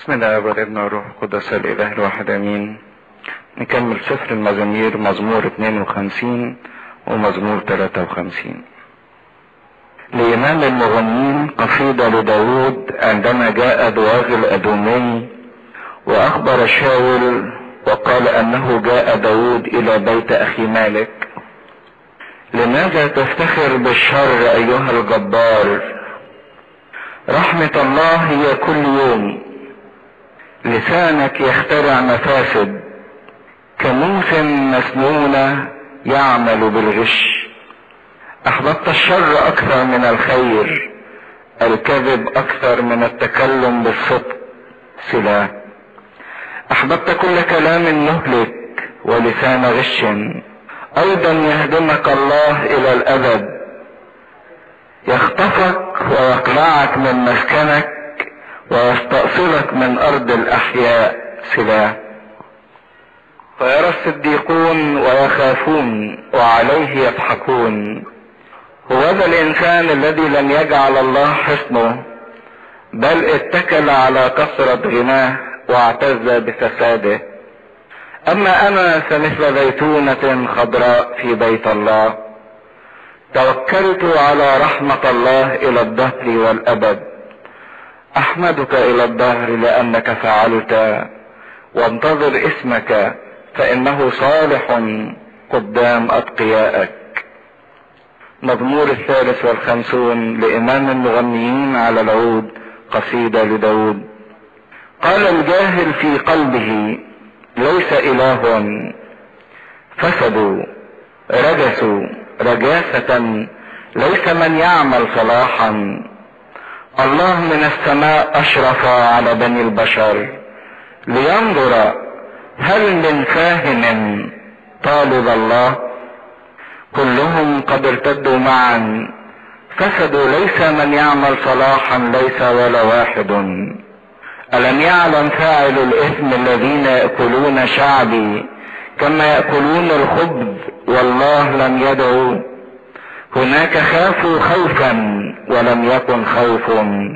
بسم الله والابن والروح القدس الاله الواحد امين نكمل سفر المزامير مزمور 52 ومزمور 53 لإمام المغنين قصيدة لداود عندما جاء دواغ الأدومي وأخبر شاول وقال أنه جاء داود إلى بيت أخي مالك لماذا تفتخر بالشر أيها الجبار رحمة الله هي كل يوم لسانك يخترع مفاسد كموس مسنونة يعمل بالغش احببت الشر اكثر من الخير الكذب اكثر من التكلم بالصدق سلاح احببت كل كلام مهلك ولسان غش ايضا يهدمك الله الى الابد يخطفك ويقلعك من مسكنك ويستأصلك من أرض الأحياء سلاح فيرى الصديقون ويخافون وعليه يضحكون هو ذا الإنسان الذي لم يجعل الله حصنه بل اتكل على كثرة غناه واعتز بفساده أما أنا فمثل زيتونة خضراء في بيت الله توكلت على رحمة الله إلى الدهر والأبد احمدك الى الدهر لانك فعلت وانتظر اسمك فانه صالح قدام اتقيائك مزمور الثالث والخمسون لامام المغنيين على العود قصيدة لداود قال الجاهل في قلبه ليس اله فسدوا رجسوا رجاسة ليس من يعمل صلاحا الله من السماء اشرف على بني البشر لينظر هل من فاهم طالب الله كلهم قد ارتدوا معا فسدوا ليس من يعمل صلاحا ليس ولا واحد الم يعلم فاعل الاثم الذين ياكلون شعبي كما ياكلون الخبز والله لم يدعوا هناك خافوا خوفا ولم يكن خوف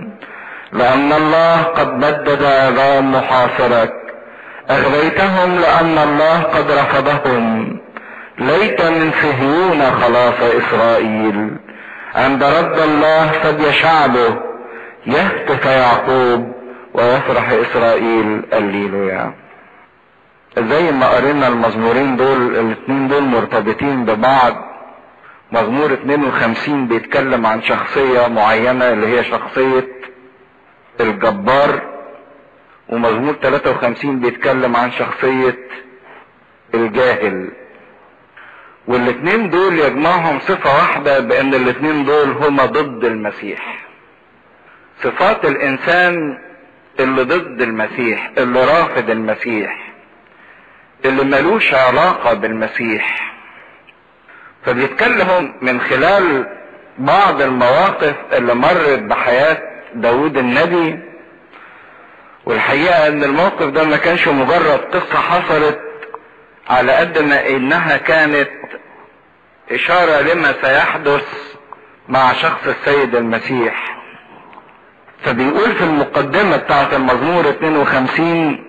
لأن الله قد بدد عظام محاصرك أغويتهم لأن الله قد رفضهم ليت من صهيون خلاص إسرائيل عند رد الله فدي شعبه يهتف يعقوب ويفرح إسرائيل الليلويا زي ما قرينا المزمورين دول الاثنين دول مرتبطين ببعض مزمور 52 بيتكلم عن شخصية معينة اللي هي شخصية الجبار ومزمور 53 بيتكلم عن شخصية الجاهل والاتنين دول يجمعهم صفة واحدة بان الاتنين دول هما ضد المسيح صفات الانسان اللي ضد المسيح اللي رافض المسيح اللي ملوش علاقة بالمسيح فبيتكلموا من خلال بعض المواقف اللي مرت بحياة داود النبي والحقيقة ان الموقف ده ما كانش مجرد قصة حصلت على قد ما انها كانت اشارة لما سيحدث مع شخص السيد المسيح فبيقول في المقدمة بتاعت المزمور 52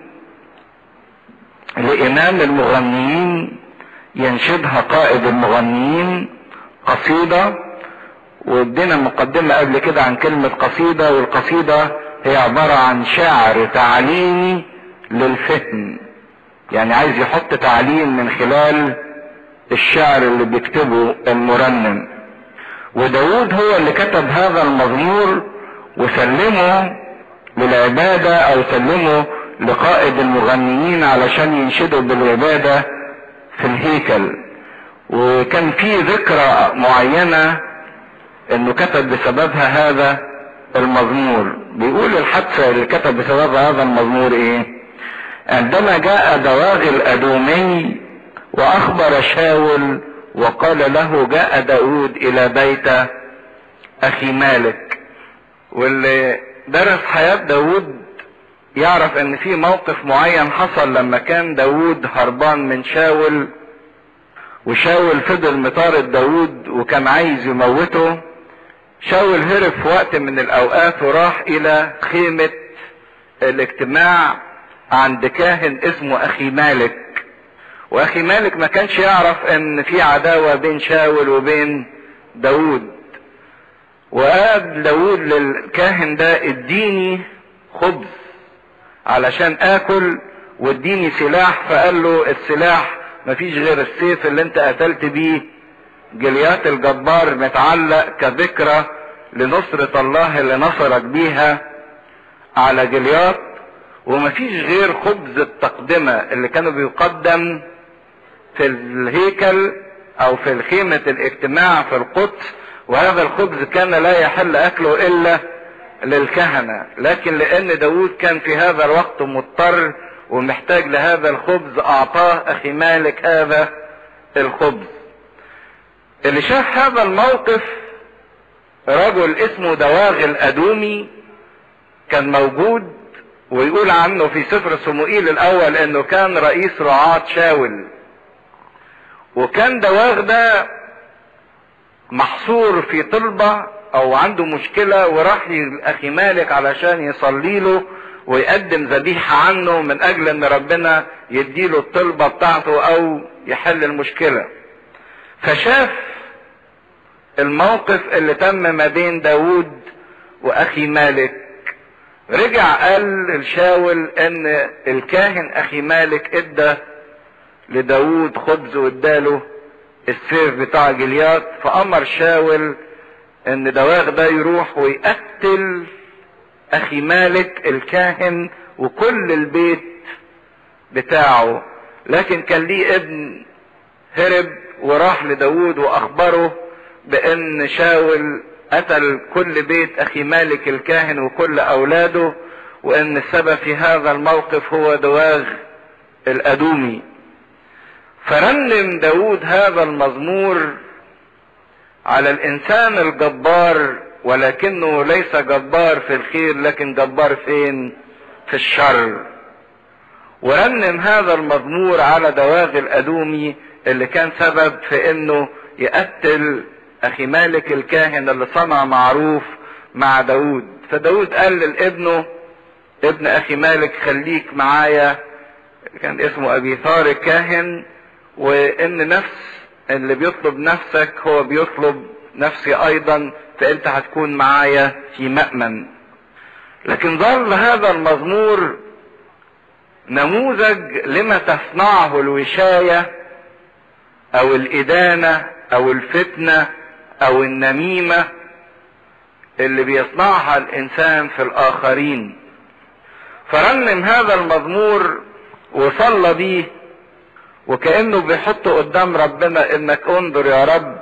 لإمام المغنيين ينشدها قائد المغنيين قصيدة وادينا مقدمة قبل كده عن كلمة قصيدة والقصيدة هي عبارة عن شعر تعليمي للفهم يعني عايز يحط تعليم من خلال الشعر اللي بيكتبه المرنم وداود هو اللي كتب هذا المزمور وسلمه للعبادة او سلمه لقائد المغنيين علشان ينشدوا بالعبادة في الهيكل وكان في ذكرى معينة انه كتب بسببها هذا المزمور بيقول الحادثة اللي كتب بسببها هذا المزمور ايه عندما جاء دواغ الادومي واخبر شاول وقال له جاء داود الى بيت اخي مالك واللي درس حياة داود يعرف ان في موقف معين حصل لما كان داود هربان من شاول وشاول فضل مطارد داود وكان عايز يموته شاول هرب في وقت من الاوقات وراح الى خيمة الاجتماع عند كاهن اسمه اخي مالك واخي مالك ما كانش يعرف ان في عداوة بين شاول وبين داود وقال داود للكاهن ده اديني خبز علشان اكل واديني سلاح فقال له السلاح مفيش غير السيف اللي انت قتلت بيه جليات الجبار متعلق كذكرى لنصرة الله اللي نصرك بيها على جليات ومفيش غير خبز التقدمة اللي كانوا بيقدم في الهيكل او في خيمة الاجتماع في القدس وهذا الخبز كان لا يحل اكله الا للكهنة لكن لان داود كان في هذا الوقت مضطر ومحتاج لهذا الخبز اعطاه اخي مالك هذا الخبز اللي شاف هذا الموقف رجل اسمه دواغ الادومي كان موجود ويقول عنه في سفر صموئيل الاول انه كان رئيس رعاة شاول وكان دواغ ده محصور في طلبة او عنده مشكلة وراح لاخي مالك علشان يصلي له ويقدم ذبيحة عنه من اجل ان ربنا يديله الطلبة بتاعته او يحل المشكلة فشاف الموقف اللي تم ما بين داود واخي مالك رجع قال لشاول ان الكاهن اخي مالك ادى لداود خبز واداله السيف بتاع جليات فامر شاول ان دواغ ده يروح ويقتل اخي مالك الكاهن وكل البيت بتاعه لكن كان ليه ابن هرب وراح لداود واخبره بان شاول قتل كل بيت اخي مالك الكاهن وكل اولاده وان السبب في هذا الموقف هو دواغ الادومي فرنم داود هذا المزمور على الانسان الجبار ولكنه ليس جبار في الخير لكن جبار فين في الشر ورنم هذا المزمور على دواغ الادومي اللي كان سبب في انه يقتل اخي مالك الكاهن اللي صنع معروف مع داود فداود قال لابنه ابن اخي مالك خليك معايا كان اسمه ابي ثار الكاهن وان نفس اللي بيطلب نفسك هو بيطلب نفسي ايضا فانت هتكون معايا في مأمن لكن ظل هذا المزمور نموذج لما تصنعه الوشاية او الادانة او الفتنة او النميمة اللي بيصنعها الانسان في الاخرين فرنم هذا المزمور وصلى بيه وكأنه بيحط قدام ربنا انك انظر يا رب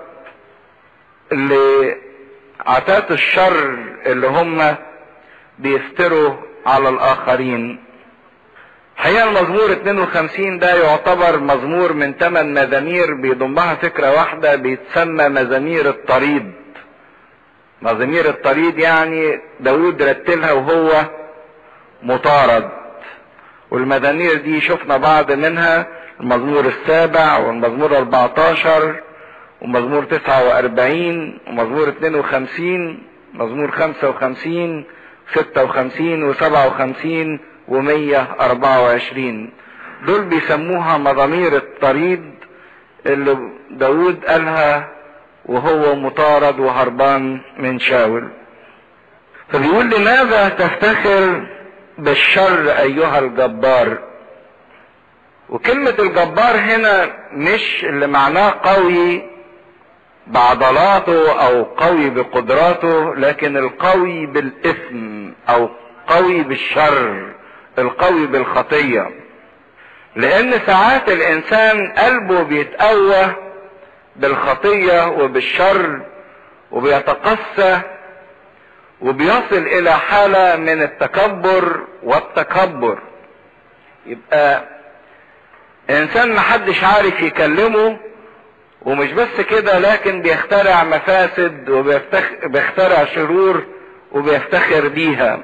لعتات الشر اللي هم بيفتروا على الاخرين حقيقة المزمور 52 ده يعتبر مزمور من ثمان مزامير بيضمها فكرة واحدة بيتسمى مزامير الطريد مزامير الطريد يعني داود رتلها وهو مطارد والمزامير دي شفنا بعض منها المزمور السابع والمزمور 14 ومزمور 49 ومزمور 52 مزمور 55 56 و57 و124 دول بيسموها مزامير الطريد اللي داود قالها وهو مطارد وهربان من شاول فبيقول لماذا تفتخر بالشر ايها الجبار وكلمة الجبار هنا مش اللي معناه قوي بعضلاته او قوي بقدراته لكن القوي بالاثم او قوي بالشر القوي بالخطية لان ساعات الانسان قلبه بيتقوى بالخطية وبالشر وبيتقسى وبيصل الى حالة من التكبر والتكبر يبقى انسان محدش عارف يكلمه ومش بس كده لكن بيخترع مفاسد وبيخترع شرور وبيفتخر بيها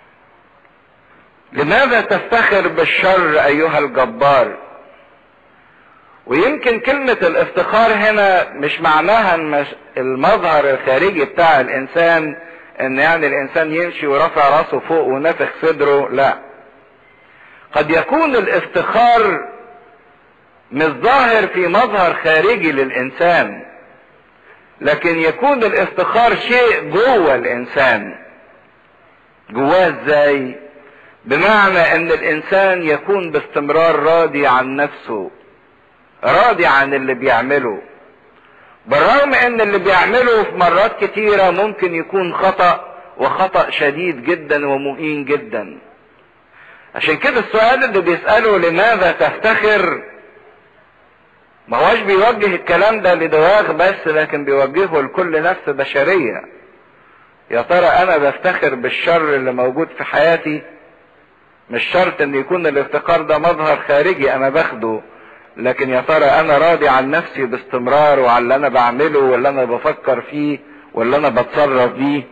لماذا تفتخر بالشر ايها الجبار ويمكن كلمة الافتخار هنا مش معناها المظهر الخارجي بتاع الانسان ان يعني الانسان يمشي ورفع راسه فوق ونفخ صدره لا قد يكون الافتخار مش ظاهر في مظهر خارجي للانسان لكن يكون الافتخار شيء جوه الانسان جواه ازاي بمعنى ان الانسان يكون باستمرار راضي عن نفسه راضي عن اللي بيعمله بالرغم ان اللي بيعمله في مرات كتيرة ممكن يكون خطأ وخطأ شديد جدا ومهين جدا عشان كده السؤال اللي بيسأله لماذا تفتخر ما هوش بيوجه الكلام ده لدواغ بس لكن بيوجهه لكل نفس بشرية يا ترى انا بفتخر بالشر اللي موجود في حياتي مش شرط ان يكون الافتقار ده مظهر خارجي انا باخده لكن يا ترى انا راضي عن نفسي باستمرار وعلى اللي انا بعمله واللي انا بفكر فيه واللي انا بتصرف بيه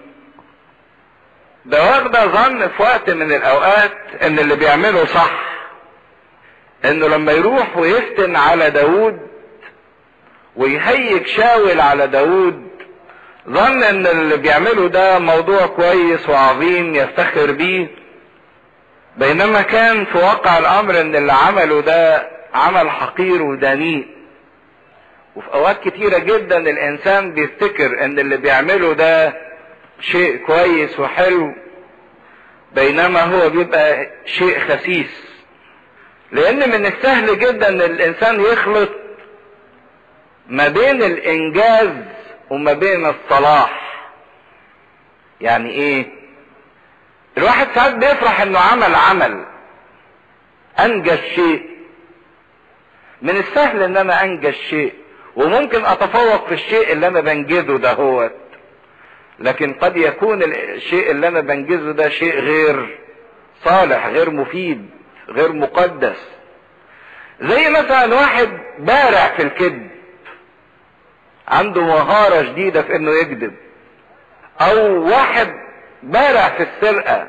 ده واخدة ظن في وقت من الاوقات ان اللي بيعمله صح انه لما يروح ويفتن على داود ويهيج شاول على داود ظن ان اللي بيعمله ده موضوع كويس وعظيم يفتخر بيه بينما كان في واقع الامر ان اللي عمله ده عمل حقير ودنيء وفي اوقات كتيرة جدا الانسان بيفتكر ان اللي بيعمله ده شيء كويس وحلو بينما هو بيبقى شيء خسيس لان من السهل جدا ان الانسان يخلط ما بين الانجاز وما بين الصلاح يعني ايه الواحد ساعات بيفرح انه عمل عمل انجز شيء من السهل ان انا انجز شيء وممكن اتفوق في الشيء اللي انا بنجزه ده هو لكن قد يكون الشيء اللي انا بنجزه ده شيء غير صالح غير مفيد غير مقدس زي مثلا واحد بارع في الكذب عنده مهارة جديدة في انه يكذب او واحد بارع في السرقة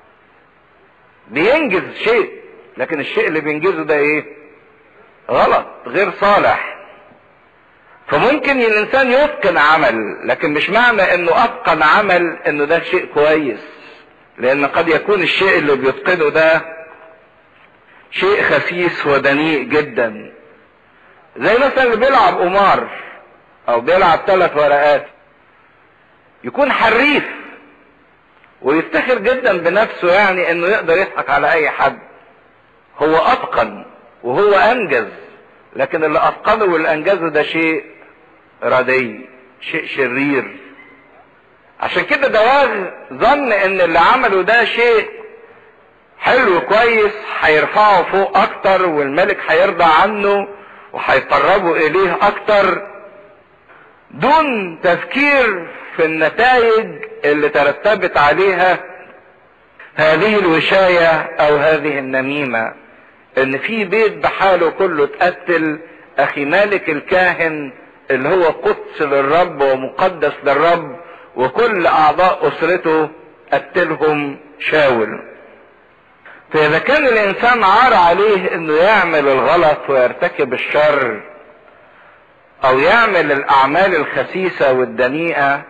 بينجز شيء لكن الشيء اللي بينجزه ده ايه غلط غير صالح فممكن الانسان يتقن عمل لكن مش معنى انه اتقن عمل انه ده شيء كويس لان قد يكون الشيء اللي بيتقنه ده شيء خسيس ودنيء جدا زي مثلا اللي بيلعب قمار او بيلعب ثلاث ورقات يكون حريف ويفتخر جدا بنفسه يعني انه يقدر يضحك على اي حد هو اتقن وهو انجز لكن اللي اتقنه واللي انجزه ده شيء ردي شيء شرير عشان كده دواغ ظن ان اللي عمله ده شيء حلو كويس هيرفعه فوق اكتر والملك هيرضى عنه وهيقربوا اليه اكتر دون تفكير في النتائج اللي ترتبت عليها هذه الوشاية او هذه النميمة ان في بيت بحاله كله اتقتل اخي مالك الكاهن اللي هو قدس للرب ومقدس للرب وكل اعضاء اسرته قتلهم شاول فاذا كان الانسان عار عليه انه يعمل الغلط ويرتكب الشر او يعمل الاعمال الخسيسة والدنيئة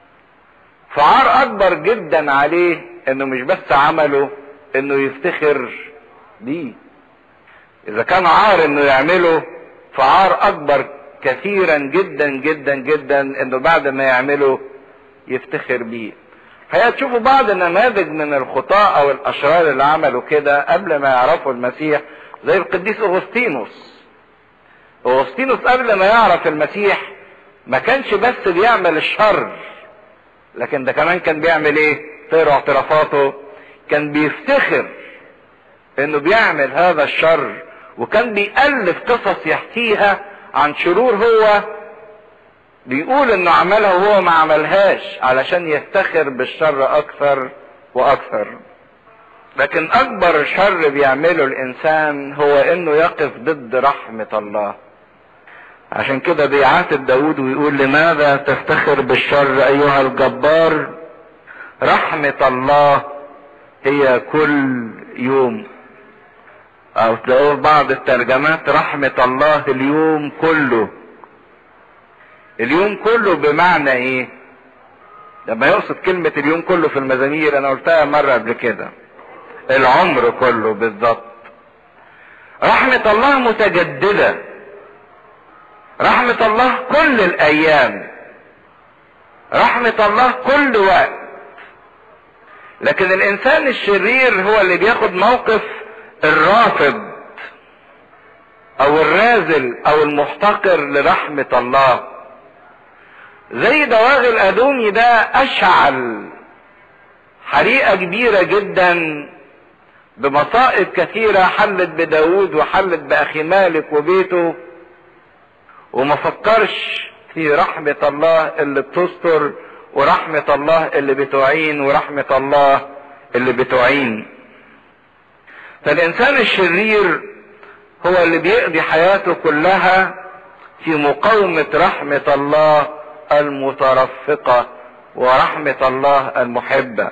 فعار اكبر جدا عليه انه مش بس عمله انه يفتخر بيه اذا كان عار انه يعمله فعار اكبر كثيرا جدا جدا جدا انه بعد ما يعمله يفتخر بيه هتشوفوا بعض النماذج من الخطاة او الاشرار اللي عملوا كده قبل ما يعرفوا المسيح زي القديس اغسطينوس اغسطينوس قبل ما يعرف المسيح ما كانش بس بيعمل الشر لكن ده كمان كان بيعمل ايه تقرا اعترافاته كان بيفتخر انه بيعمل هذا الشر وكان بيألف قصص يحكيها عن شرور هو بيقول انه عملها وهو ما عملهاش علشان يفتخر بالشر اكثر واكثر لكن اكبر شر بيعمله الانسان هو انه يقف ضد رحمة الله عشان كده بيعاتب داود ويقول لماذا تفتخر بالشر ايها الجبار رحمة الله هي كل يوم او تلاقوه في بعض الترجمات رحمة الله اليوم كله اليوم كله بمعنى ايه لما يقصد كلمة اليوم كله في المزامير انا قلتها مرة قبل كده العمر كله بالضبط رحمة الله متجددة رحمة الله كل الايام رحمة الله كل وقت لكن الانسان الشرير هو اللي بياخد موقف الرافض او الرازل او المحتقر لرحمة الله زي دواغ الادومي ده اشعل حريقة كبيرة جدا بمصائب كثيرة حلت بداود وحلت باخي مالك وبيته وما فكرش في رحمة الله اللي بتستر ورحمة الله اللي بتعين ورحمة الله اللي بتعين فالانسان الشرير هو اللي بيقضي حياته كلها في مقاومة رحمة الله المترفقة ورحمة الله المحبة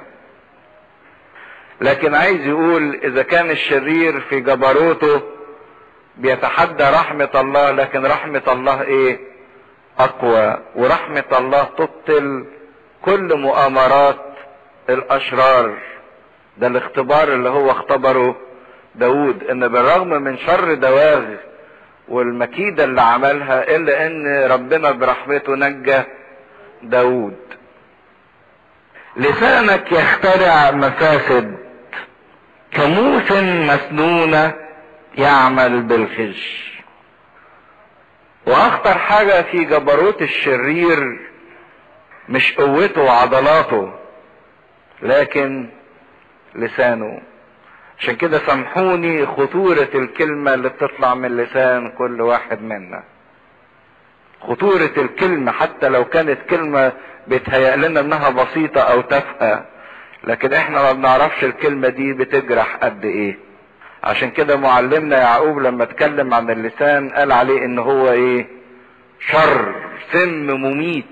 لكن عايز يقول اذا كان الشرير في جبروته بيتحدى رحمة الله لكن رحمة الله ايه اقوى ورحمة الله تبطل كل مؤامرات الاشرار ده الاختبار اللي هو اختبره داود ان بالرغم من شر دواغ والمكيدة اللي عملها الا ان ربنا برحمته نجى داود لسانك يخترع مفاسد كموس مسنونة يعمل بالخش واخطر حاجة في جبروت الشرير مش قوته وعضلاته لكن لسانه عشان كده سامحوني خطورة الكلمة اللي بتطلع من لسان كل واحد منا خطورة الكلمة حتى لو كانت كلمة بيتهيأ لنا انها بسيطة او تافهة لكن احنا ما بنعرفش الكلمة دي بتجرح قد ايه عشان كده معلمنا يعقوب لما اتكلم عن اللسان قال عليه ان هو ايه شر سم مميت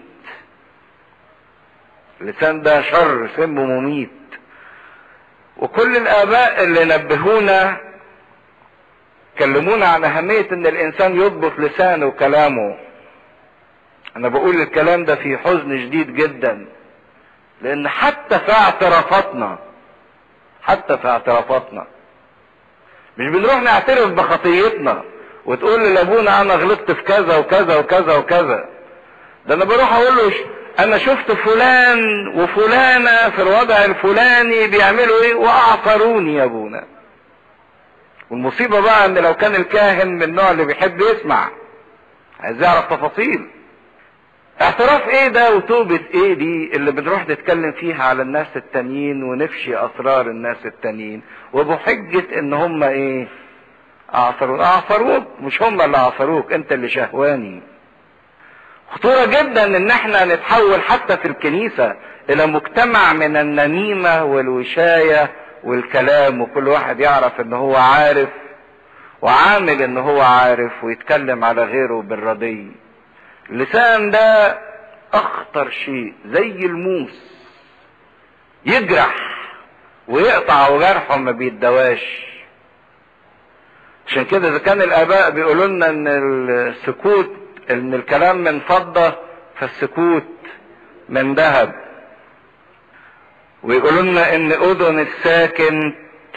اللسان ده شر سم مميت وكل الاباء اللي نبهونا كلمونا عن اهمية ان الانسان يضبط لسانه وكلامه انا بقول الكلام ده في حزن شديد جدا لان حتى في اعترافاتنا حتى في اعترافاتنا مش بنروح نعترف بخطيتنا وتقول لابونا انا غلطت في كذا وكذا وكذا وكذا ده انا بروح اقول له انا شفت فلان وفلانة في الوضع الفلاني بيعملوا ايه واعصروني يا ابونا والمصيبة بقى ان لو كان الكاهن من النوع اللي بيحب يسمع عايز يعرف تفاصيل اعتراف ايه ده وتوبة ايه دي اللي بنروح نتكلم فيها على الناس التانيين ونفشي اسرار الناس التانيين وبحجة ان هم ايه اعصروك اعصروك مش هم اللي اعصروك انت اللي شهواني خطورة جدا ان احنا نتحول حتى في الكنيسة الى مجتمع من النميمة والوشاية والكلام وكل واحد يعرف ان هو عارف وعامل ان هو عارف ويتكلم على غيره بالردي اللسان ده اخطر شيء زي الموس يجرح ويقطع وجرحه ما بيدواش عشان كده اذا كان الاباء بيقولوا لنا ان السكوت ان الكلام من فضة فالسكوت من ذهب ويقولوا لنا ان اذن الساكن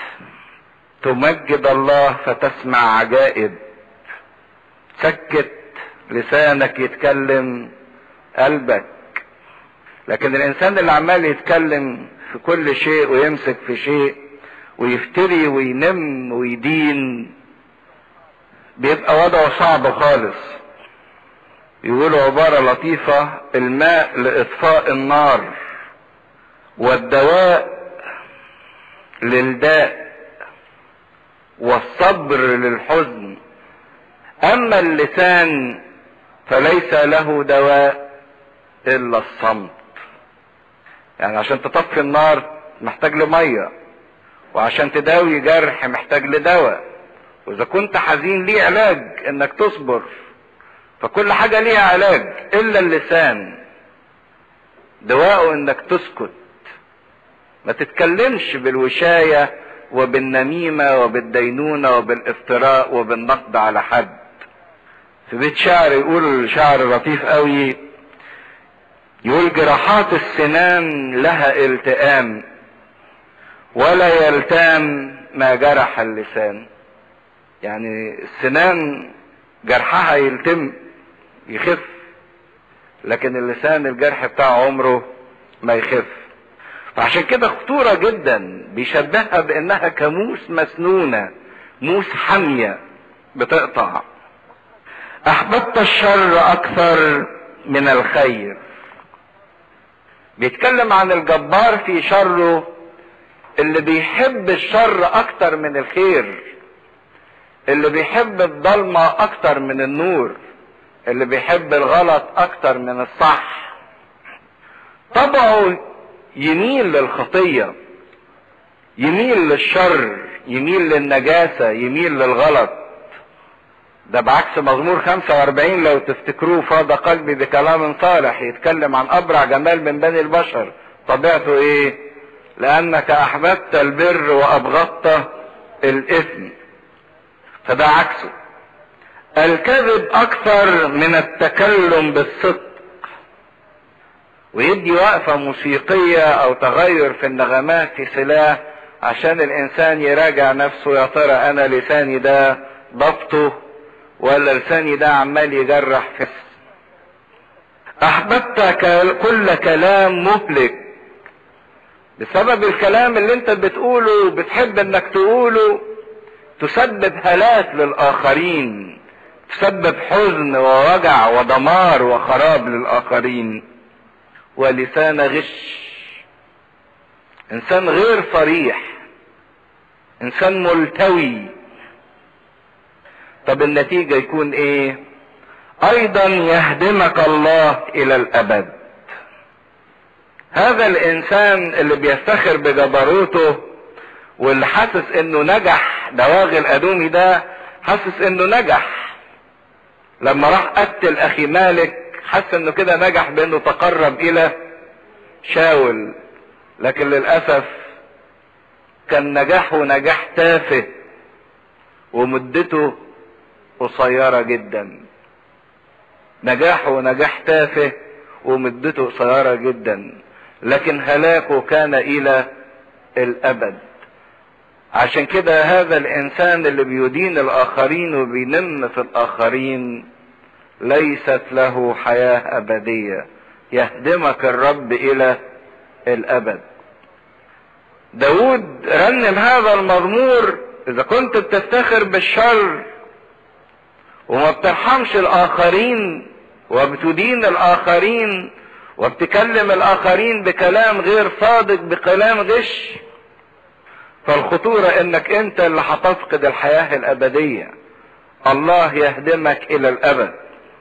تمجد الله فتسمع عجائب سكت لسانك يتكلم قلبك لكن الانسان اللي عمال يتكلم في كل شيء ويمسك في شيء ويفتري وينم ويدين بيبقى وضعه صعب خالص يقولوا عبارة لطيفة الماء لإطفاء النار والدواء للداء والصبر للحزن أما اللسان فليس له دواء إلا الصمت يعني عشان تطفي النار محتاج لمية وعشان تداوي جرح محتاج لدواء وإذا كنت حزين ليه علاج إنك تصبر فكل حاجة ليها علاج الا اللسان دواءه انك تسكت ما تتكلمش بالوشاية وبالنميمة وبالدينونة وبالافتراء وبالنقد على حد في بيت شعر يقول شعر لطيف قوي يقول جراحات السنان لها التئام ولا يلتام ما جرح اللسان يعني السنان جرحها يلتم يخف لكن اللسان الجرح بتاعه عمره ما يخف فعشان كده خطورة جدا بيشبهها بانها كموس مسنونة موس حامية بتقطع احببت الشر اكثر من الخير بيتكلم عن الجبار في شره اللي بيحب الشر اكتر من الخير اللي بيحب الضلمة اكتر من النور اللي بيحب الغلط اكتر من الصح طبعه يميل للخطية يميل للشر يميل للنجاسة يميل للغلط ده بعكس مزمور 45 لو تفتكروه فاض قلبي بكلام صالح يتكلم عن ابرع جمال من بني البشر طبيعته ايه لانك احببت البر وابغضت الاثم فده عكسه الكذب اكثر من التكلم بالصدق ويدي وقفة موسيقية او تغير في النغمات في سلاح عشان الانسان يراجع نفسه يا ترى انا لساني ده ضبطه ولا لساني ده عمال يجرح في احببت كل كلام مهلك بسبب الكلام اللي انت بتقوله بتحب انك تقوله تسبب هلاك للاخرين تسبب حزن ووجع ودمار وخراب للاخرين ولسان غش انسان غير صريح انسان ملتوي طب النتيجة يكون ايه ايضا يهدمك الله الى الابد هذا الانسان اللي بيفتخر بجبروته واللي حاسس انه نجح دواغي الادومي ده حاسس انه نجح لما راح قتل اخي مالك حس انه كده نجح بانه تقرب الى شاول لكن للاسف كان نجاحه نجاح تافه ومدته قصيرة جدا نجاحه نجاح تافه ومدته قصيرة جدا لكن هلاكه كان الى الابد عشان كده هذا الانسان اللي بيدين الاخرين وبينم في الاخرين ليست له حياة ابدية يهدمك الرب الى الابد داود رنم هذا المزمور اذا كنت بتفتخر بالشر وما بترحمش الاخرين وبتدين الاخرين وبتكلم الاخرين بكلام غير صادق بكلام غش فالخطورة انك انت اللي هتفقد الحياة الابدية الله يهدمك الى الابد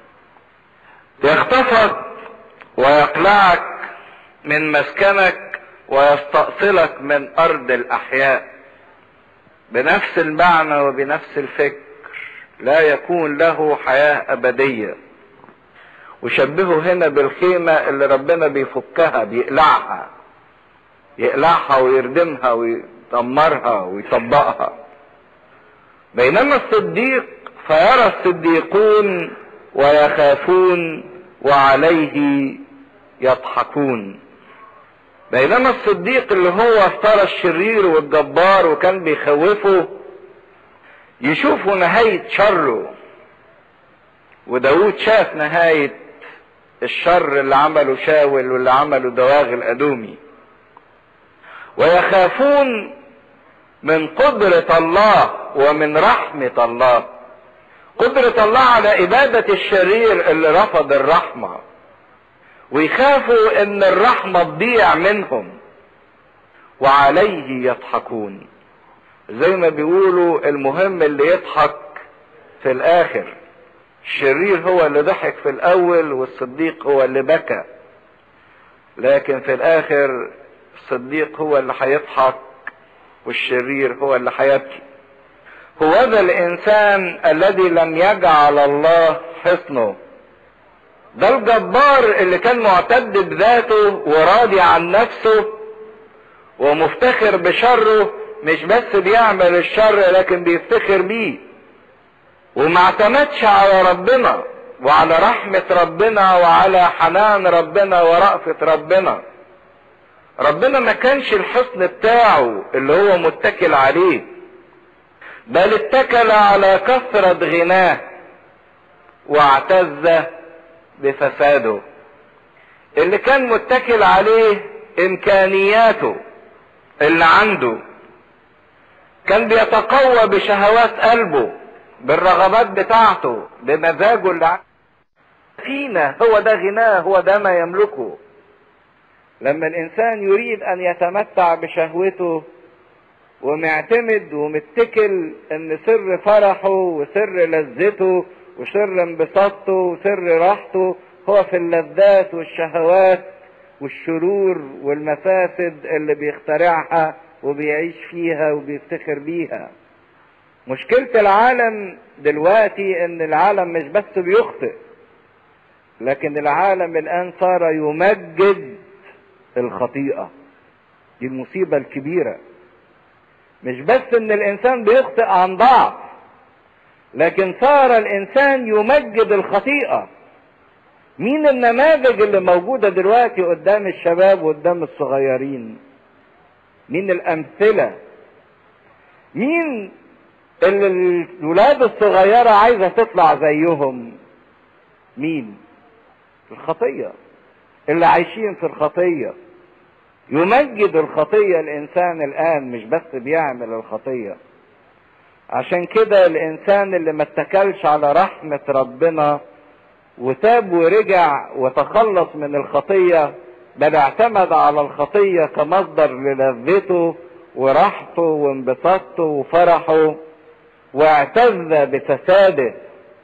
يخطفك ويقلعك من مسكنك ويستأصلك من ارض الاحياء بنفس المعنى وبنفس الفكر لا يكون له حياة ابدية وشبهه هنا بالخيمة اللي ربنا بيفكها بيقلعها يقلعها ويردمها ويدمرها ويطبقها بينما الصديق فيرى الصديقون ويخافون وعليه يضحكون بينما الصديق اللي هو افترى الشرير والجبار وكان بيخوفه يشوفوا نهاية شره وداود شاف نهاية الشر اللي عمله شاول واللي عمله دواغ الأدومي ويخافون من قدرة الله ومن رحمة الله قدرة الله على إبادة الشرير اللي رفض الرحمة ويخافوا ان الرحمة تضيع منهم وعليه يضحكون زي ما بيقولوا المهم اللي يضحك في الاخر الشرير هو اللي ضحك في الاول والصديق هو اللي بكى لكن في الاخر الصديق هو اللي هيضحك والشرير هو اللي هيبكي هو ذا الانسان الذي لم يجعل الله حصنه ده الجبار اللي كان معتد بذاته وراضي عن نفسه ومفتخر بشره مش بس بيعمل الشر لكن بيفتخر بيه وما اعتمدش على ربنا وعلى رحمة ربنا وعلى حنان ربنا ورأفة ربنا ربنا ما كانش الحصن بتاعه اللي هو متكل عليه بل اتكل على كثرة غناه واعتز بفساده اللي كان متكل عليه امكانياته اللي عنده كان بيتقوى بشهوات قلبه بالرغبات بتاعته بمزاجه اللي عنده فينا هو ده غناه هو ده ما يملكه لما الانسان يريد ان يتمتع بشهوته ومعتمد ومتكل ان سر فرحه وسر لذته وسر انبساطته وسر راحته هو في اللذات والشهوات والشرور والمفاسد اللي بيخترعها وبيعيش فيها وبيفتخر بيها مشكلة العالم دلوقتي ان العالم مش بس بيخطئ لكن العالم الان صار يمجد الخطيئة دي المصيبة الكبيرة مش بس ان الانسان بيخطئ عن ضعف لكن صار الانسان يمجد الخطيئة مين النماذج اللي موجودة دلوقتي قدام الشباب وقدام الصغيرين مين الامثلة مين اللي الولاد الصغيرة عايزة تطلع زيهم مين الخطية اللي عايشين في الخطية يمجد الخطية الانسان الان مش بس بيعمل الخطية عشان كده الانسان اللي ما اتكلش على رحمة ربنا وتاب ورجع وتخلص من الخطية بل اعتمد على الخطية كمصدر للذته وراحته وانبساطته وفرحه واعتز بفساده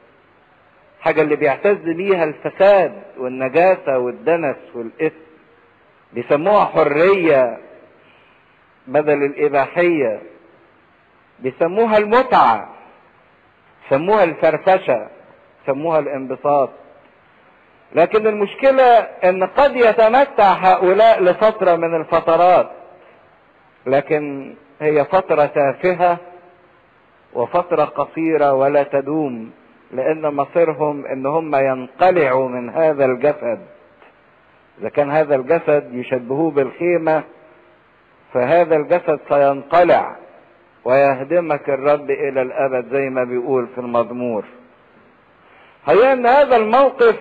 حاجة اللي بيعتز بيها الفساد والنجاسة والدنس والإثم بيسموها حرية بدل الإباحية بيسموها المتعة سموها الفرفشة سموها الانبساط لكن المشكلة ان قد يتمتع هؤلاء لفترة من الفترات لكن هي فترة تافهة وفترة قصيرة ولا تدوم لان مصيرهم ان هم ينقلعوا من هذا الجسد اذا كان هذا الجسد يشبهوه بالخيمة فهذا الجسد سينقلع ويهدمك الرب الى الابد زي ما بيقول في المزمور هي ان هذا الموقف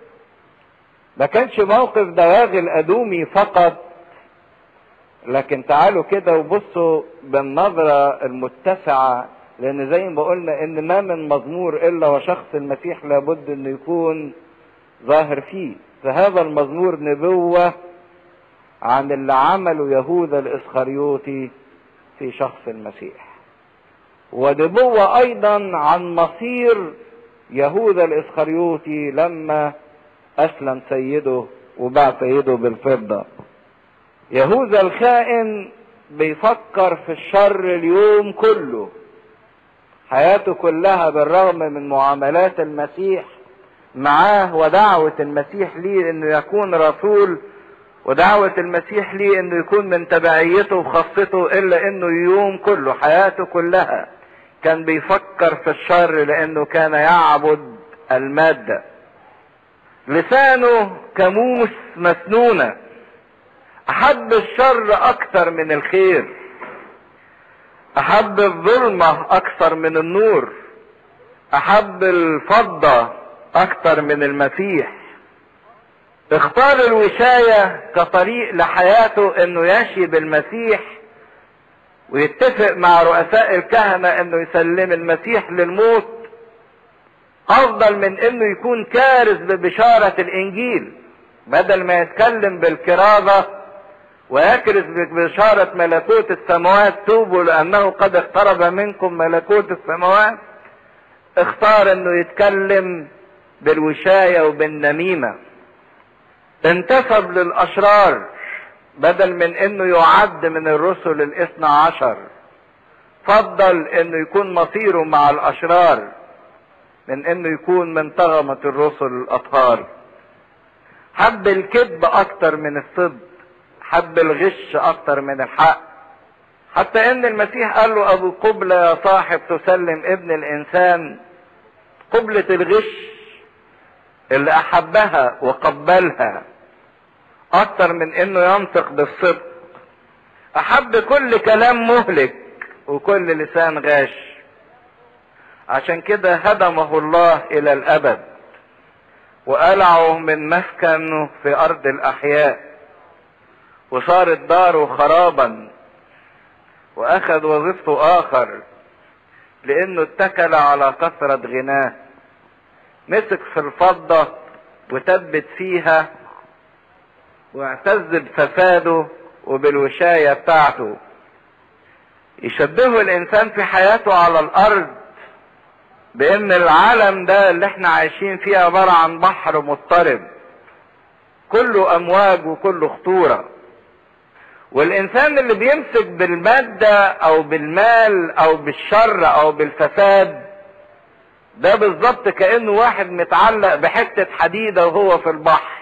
ما كانش موقف دواغي الادومي فقط لكن تعالوا كده وبصوا بالنظرة المتسعة لان زي ما قلنا ان ما من مزمور الا وشخص المسيح لابد انه يكون ظاهر فيه فهذا المزمور نبوة عن اللي عمله يهوذا الاسخريوطي في شخص المسيح ونبوة ايضا عن مصير يهوذا الاسخريوطي لما اسلم سيده وباع سيده بالفضة يهوذا الخائن بيفكر في الشر اليوم كله حياته كلها بالرغم من معاملات المسيح معاه ودعوة المسيح ليه انه يكون رسول ودعوة المسيح ليه انه يكون من تبعيته وخاصته الا انه يوم كله حياته كلها كان بيفكر في الشر لانه كان يعبد المادة لسانه كموس مسنونة احب الشر اكتر من الخير احب الظلمة اكثر من النور احب الفضة اكتر من المسيح اختار الوشاية كطريق لحياته انه يشي بالمسيح ويتفق مع رؤساء الكهنة انه يسلم المسيح للموت افضل من انه يكون كارث ببشارة الانجيل بدل ما يتكلم بالكرازة ويكرز ببشارة ملكوت السماوات توبوا لانه قد اقترب منكم ملكوت السماوات اختار انه يتكلم بالوشاية وبالنميمة انتسب للاشرار بدل من انه يعد من الرسل الاثنى عشر فضل انه يكون مصيره مع الاشرار من انه يكون من طغمة الرسل الاطهار حب الكذب اكتر من الصدق حب الغش اكتر من الحق حتى ان المسيح قال له ابو قبلة يا صاحب تسلم ابن الانسان قبلة الغش اللي احبها وقبلها اكتر من انه ينطق بالصدق احب كل كلام مهلك وكل لسان غاش عشان كده هدمه الله الى الابد وقلعه من مسكنه في ارض الاحياء وصارت داره خرابا واخذ وظيفته اخر لانه اتكل على كثرة غناه مسك في الفضة وثبت فيها واعتز بفساده وبالوشاية بتاعته يشبهه الانسان في حياته على الارض بان العالم ده اللي احنا عايشين فيه عبارة عن بحر مضطرب كله امواج وكله خطورة والانسان اللي بيمسك بالمادة او بالمال او بالشر او بالفساد ده بالظبط كأنه واحد متعلق بحتة حديدة وهو في البحر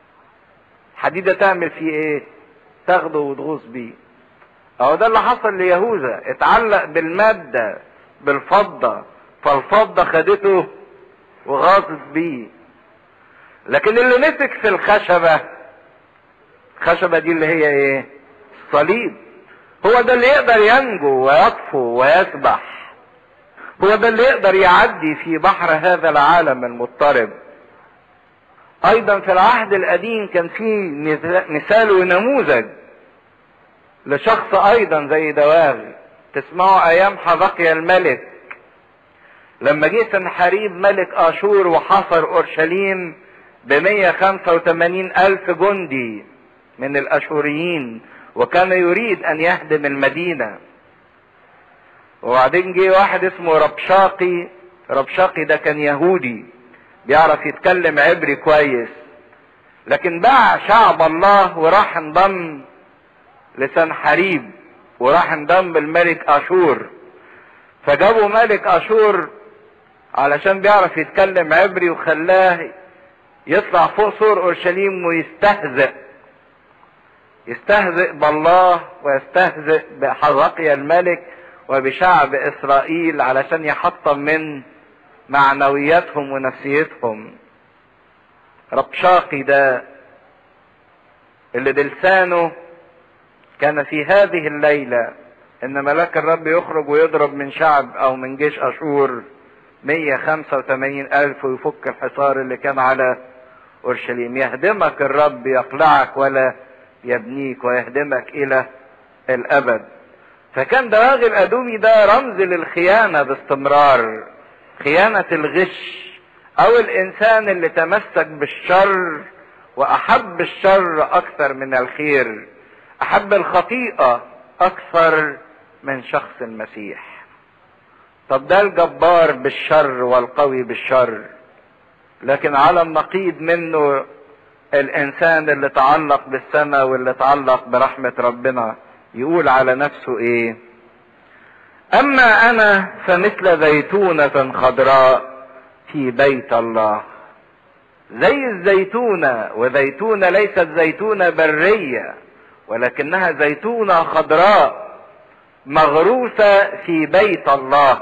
حديدة تعمل فيه ايه تاخده وتغوص بيه اهو ده اللي حصل ليهوذا اتعلق بالمادة بالفضة فالفضة خدته وغاصت بيه لكن اللي مسك في الخشبة الخشبة دي اللي هي ايه الصليب هو ده اللي يقدر ينجو ويطفو ويسبح هو ده اللي يقدر يعدي في بحر هذا العالم المضطرب ايضا في العهد القديم كان في مثال ونموذج لشخص ايضا زي دواغي تسمعوا ايام حبقيا الملك لما جه سنحريب ملك اشور وحصر اورشليم ب 185 الف جندي من الاشوريين وكان يريد ان يهدم المدينه وبعدين جه واحد اسمه ربشاقي ربشاقي ده كان يهودي بيعرف يتكلم عبري كويس لكن باع شعب الله وراح انضم لسنحريب وراح انضم الملك اشور فجابوا ملك اشور علشان بيعرف يتكلم عبري وخلاه يطلع فوق سور اورشليم ويستهزئ يستهزئ بالله ويستهزئ بحرقيا الملك وبشعب اسرائيل علشان يحطم من معنوياتهم ونفسيتهم ربشاقي ده اللي بلسانه كان في هذه الليلة ان ملاك الرب يخرج ويضرب من شعب او من جيش اشور 185 الف ويفك الحصار اللي كان على اورشليم يهدمك الرب يقلعك ولا يبنيك ويهدمك الى الابد فكان دواغي الادومي ده رمز للخيانة باستمرار خيانة الغش او الانسان اللي تمسك بالشر واحب الشر اكثر من الخير احب الخطيئة اكثر من شخص المسيح طب ده الجبار بالشر والقوي بالشر لكن على النقيض منه الانسان اللي تعلق بالسماء واللي تعلق برحمة ربنا يقول على نفسه ايه اما انا فمثل زيتونة خضراء في بيت الله زي الزيتونة وزيتونة ليست زيتونة برية ولكنها زيتونة خضراء مغروسة في بيت الله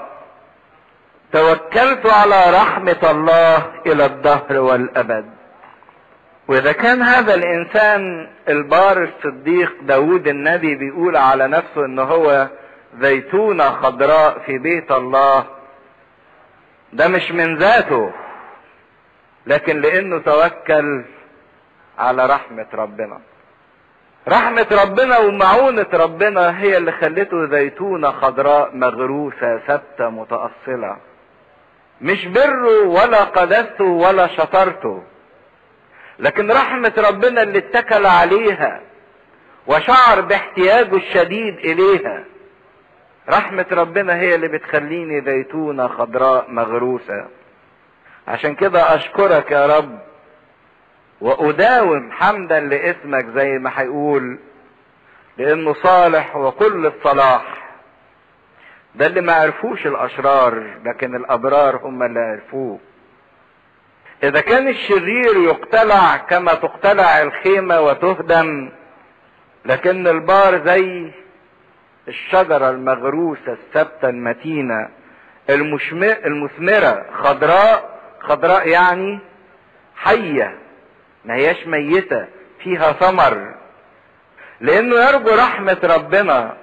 توكلت على رحمة الله الى الدهر والابد واذا كان هذا الانسان البار الصديق داود النبي بيقول على نفسه ان هو زيتونة خضراء في بيت الله ده مش من ذاته لكن لانه توكل على رحمة ربنا رحمة ربنا ومعونة ربنا هي اللي خلته زيتونة خضراء مغروسة ثابتة متأصلة مش بره ولا قدسته ولا شطرته لكن رحمة ربنا اللي اتكل عليها وشعر باحتياجه الشديد اليها رحمة ربنا هي اللي بتخليني زيتونة خضراء مغروسة عشان كده اشكرك يا رب واداوم حمدا لاسمك زي ما هيقول لانه صالح وكل الصلاح ده اللي ما عرفوش الاشرار لكن الابرار هم اللي عرفوه اذا كان الشرير يقتلع كما تقتلع الخيمة وتهدم لكن البار زي الشجرة المغروسة الثابتة المتينة المثمرة خضراء خضراء يعني حية ما هياش ميتة فيها ثمر لانه يرجو رحمة ربنا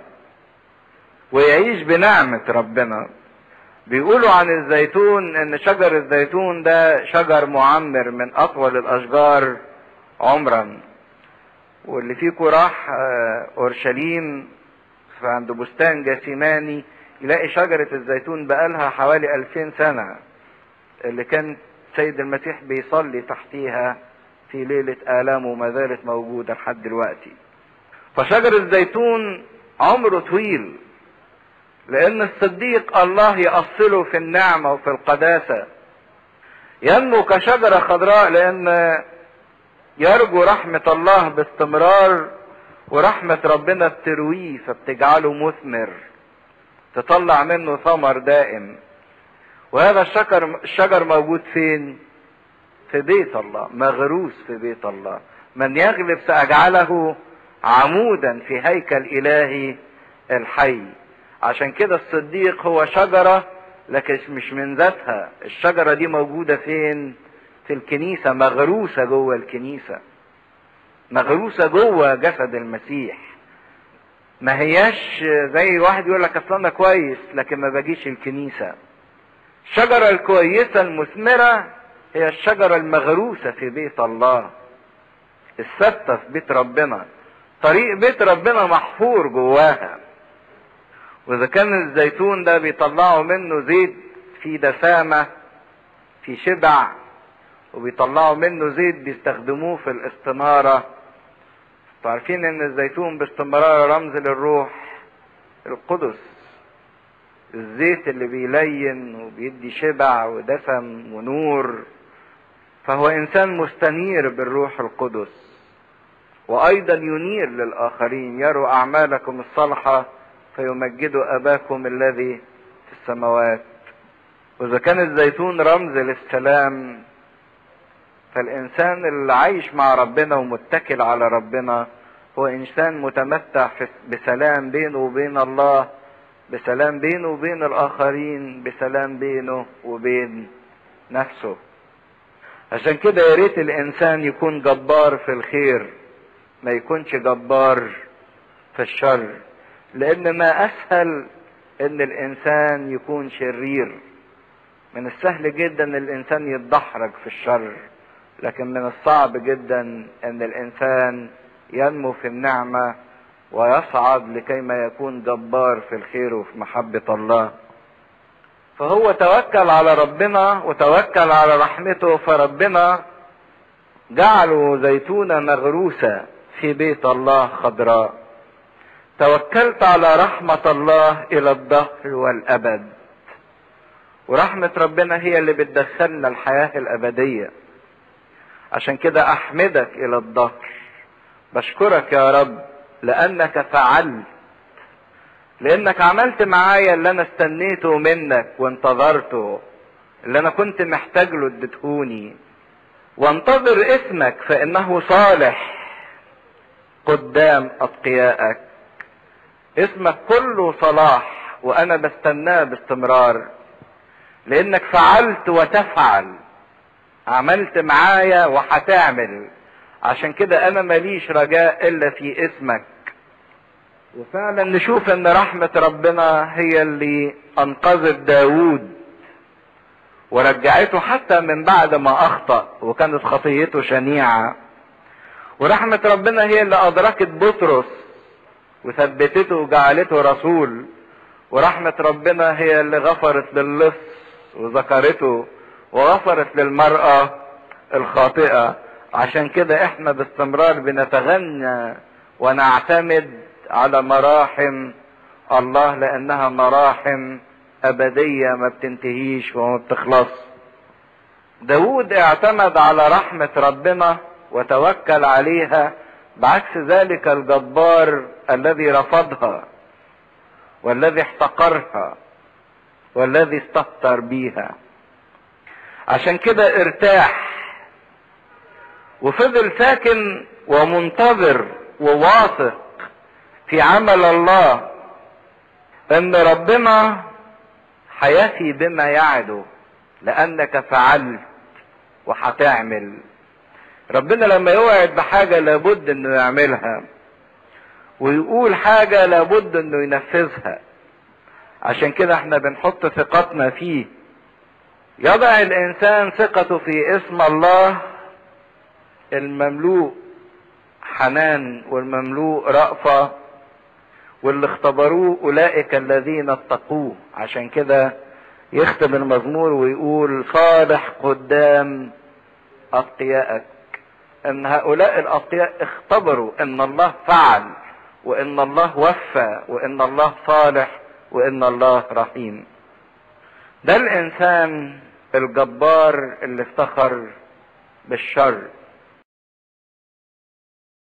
ويعيش بنعمة ربنا بيقولوا عن الزيتون ان شجر الزيتون ده شجر معمر من اطول الاشجار عمرا واللي فيكم راح اورشليم عند بستان جاسيماني يلاقي شجرة الزيتون بقالها حوالي ألفين سنة اللي كان سيد المسيح بيصلي تحتيها في ليلة آلامه ما زالت موجودة لحد دلوقتي فشجر الزيتون عمره طويل لأن الصديق الله يأصله في النعمة وفي القداسة ينمو كشجرة خضراء لأن يرجو رحمة الله باستمرار ورحمة ربنا بترويه فبتجعله مثمر تطلع منه ثمر دائم وهذا الشجر الشجر موجود فين؟ في بيت الله مغروس في بيت الله من يغلب سأجعله عمودا في هيكل إلهي الحي عشان كده الصديق هو شجرة لكن مش من ذاتها الشجرة دي موجودة فين في الكنيسة مغروسة جوه الكنيسة مغروسة جوه جسد المسيح ما هياش زي واحد يقول لك اصل انا كويس لكن ما باجيش الكنيسة الشجرة الكويسة المثمرة هي الشجرة المغروسة في بيت الله الثابتة في بيت ربنا طريق بيت ربنا محفور جواها واذا كان الزيتون ده بيطلعوا منه زيت في دسامة في شبع وبيطلعوا منه زيت بيستخدموه في الاستنارة عارفين ان الزيتون باستمرار رمز للروح القدس الزيت اللي بيلين وبيدي شبع ودسم ونور فهو انسان مستنير بالروح القدس وايضا ينير للاخرين يروا اعمالكم الصالحه فيمجدوا اباكم الذي في السماوات واذا كان الزيتون رمز للسلام فالانسان اللي عايش مع ربنا ومتكل على ربنا هو انسان متمتع بسلام بينه وبين الله بسلام بينه وبين الاخرين بسلام بينه وبين نفسه عشان كده يا ريت الانسان يكون جبار في الخير ما يكونش جبار في الشر لان ما اسهل ان الانسان يكون شرير من السهل جدا ان الانسان يتدحرج في الشر لكن من الصعب جدا ان الانسان ينمو في النعمه ويصعد لكيما يكون جبار في الخير وفي محبه الله فهو توكل على ربنا وتوكل على رحمته فربنا جعله زيتونه مغروسه في بيت الله خضراء توكلت على رحمه الله الى الدهر والابد ورحمه ربنا هي اللي بتدخلنا الحياه الابديه عشان كده احمدك الى الظهر بشكرك يا رب لانك فعلت لانك عملت معايا اللي انا استنيته منك وانتظرته اللي انا كنت محتاج له اديتهوني وانتظر اسمك فانه صالح قدام اتقيائك اسمك كله صلاح وانا بستناه باستمرار لانك فعلت وتفعل عملت معايا وهتعمل عشان كده انا ماليش رجاء الا في اسمك وفعلا نشوف ان رحمة ربنا هي اللي انقذت داود ورجعته حتى من بعد ما اخطأ وكانت خطيته شنيعة ورحمة ربنا هي اللي ادركت بطرس وثبتته وجعلته رسول ورحمة ربنا هي اللي غفرت للص وذكرته وغفرت للمرأة الخاطئة عشان كده احنا باستمرار بنتغنى ونعتمد على مراحم الله لانها مراحم ابدية ما بتنتهيش وما بتخلص داود اعتمد على رحمة ربنا وتوكل عليها بعكس ذلك الجبار الذي رفضها والذي احتقرها والذي استهتر بيها عشان كده ارتاح وفضل ساكن ومنتظر وواثق في عمل الله ان ربنا هيفي بما يعده لانك فعلت وهتعمل ربنا لما يوعد بحاجة لابد انه يعملها ويقول حاجة لابد انه ينفذها عشان كده احنا بنحط ثقتنا فيه يضع الانسان ثقته في اسم الله المملوء حنان والمملوء رأفة واللي اختبروه اولئك الذين اتقوه عشان كده يختم المزمور ويقول صالح قدام اتقيائك ان هؤلاء الاتقياء اختبروا ان الله فعل وان الله وفى وان الله صالح وان الله رحيم ده الانسان الجبار اللي افتخر بالشر